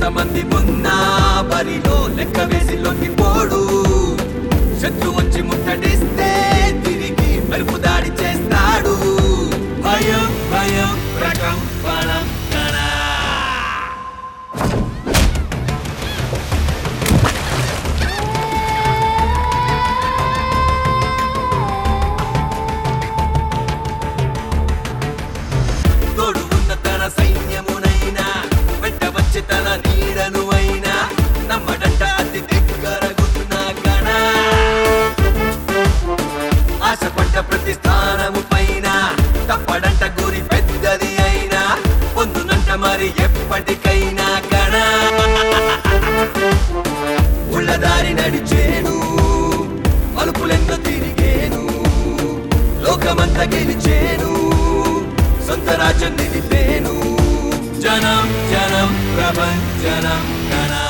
ఎంతమంది ఉన్నా బరిలో లెక్క వేసి లొంగిపోడు శత్రు వచ్చి ముట్టడిస్తే తిరిగి మెరుపు దాడి చేస్తాడు భయం భయం ప్రకంపనం కణ తోడు ఉన్న తన సైన్యమునైనా వెంట వచ్చి తన నీడను అయినా నమ్మడంట అతి దగ్గరగున్న గణ ఆశపడ్డ ప్రతి స్థానము పైన తప్పడంట గురి పెద్దది అయినా పొందునంట మరి ఎప్పటికైనా గణ ఉళ్ళదారి నడిచేను మలుపులెన్నో తిరిగేను లోకమంతా గెలిచేను సొంత రాజ్యం నిలిపేను జనం జనం ప్రభంజనం గణ